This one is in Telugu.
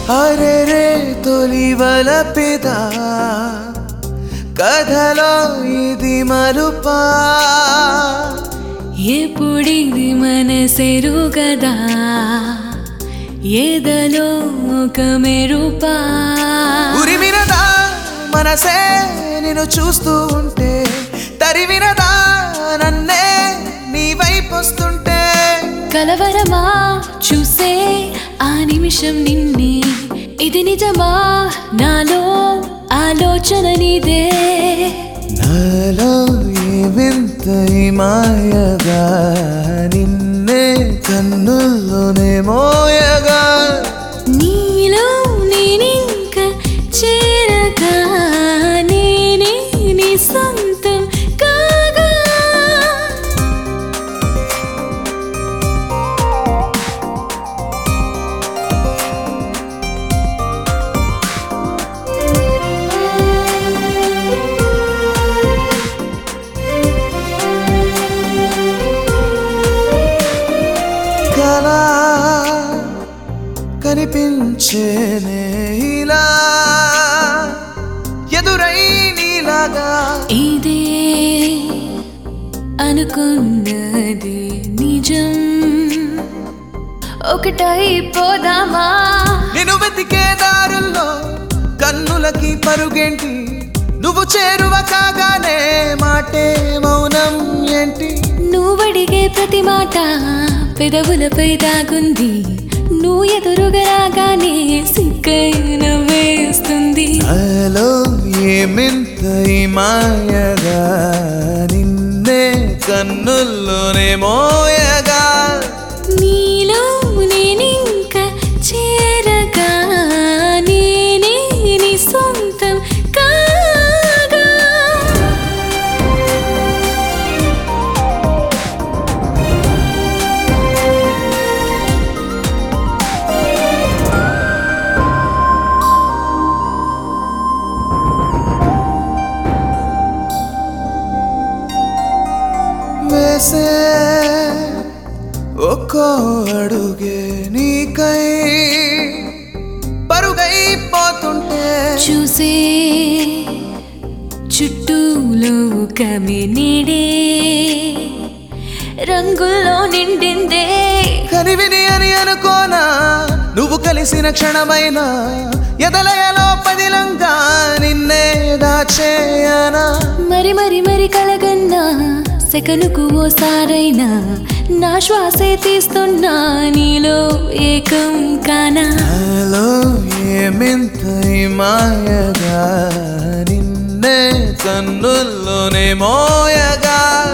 అరే రే తొలి వలపిదా కథలో ఇది మలుపా ఎప్పుడిది మనసెరు కదా ఏదలో ఒక మెరుపా ఉరిమినదా మనసే నిన్ను చూస్తూ ఉంటే తరివినదా నన్నే నీ వైపు వస్తుంటే కలవరమా చూసే ఆ నిమిషం నిన్నే ఇది నిజమా నాలో ఆలోచన నీదే నాలో ఏమింత ఈ మాయగా నిన్నే కన్నుల్లోనే మోయగా నీలో నేనింక చేరగా నేనే నీ సొంతం కాగా కలా కనిపించేనే ఇలా ఎదురై నీలాగా ఇదే అనుకున్నది నిజం ఒకటైపోదామా నేను వెతికే దారుల్లో కన్నులకి పరుగేంటి నువ్వు చేరువ కాగానే మాటే మౌనం ఏంటి నువ్వడిగే ప్రతి మాట పెదవులపై దాగుంది నువ్వు ఎదురుగా రాగానే సిగ్గై నవ్వేస్తుంది నాలో ఏమింత ఈ మాయగా నిన్నే కన్నుల్లోనే మోయగా నీలో నేనింక చేరగా నేనే నీ సొంతం కాగా వేసే ఒక్కో అడుగే నీకై పరుగైపోతుంటే చూసే చుట్టూలో కమి నీడే రంగుల్లో నిండిందే కనివిని అని అనుకోనా నువ్వు కలిసిన క్షణమైన ఎదలయలో పదిలంగా నిన్నే దాచేయనా మరి మరి మరి కలగన్నా సెకనుకు ఓసారైనా నా శ్వాసే తీస్తున్నా నీలో ఏకం కానా నాలో ఏమింత ఈ మాయగా నిన్నే కన్నుల్లోనే మోయగా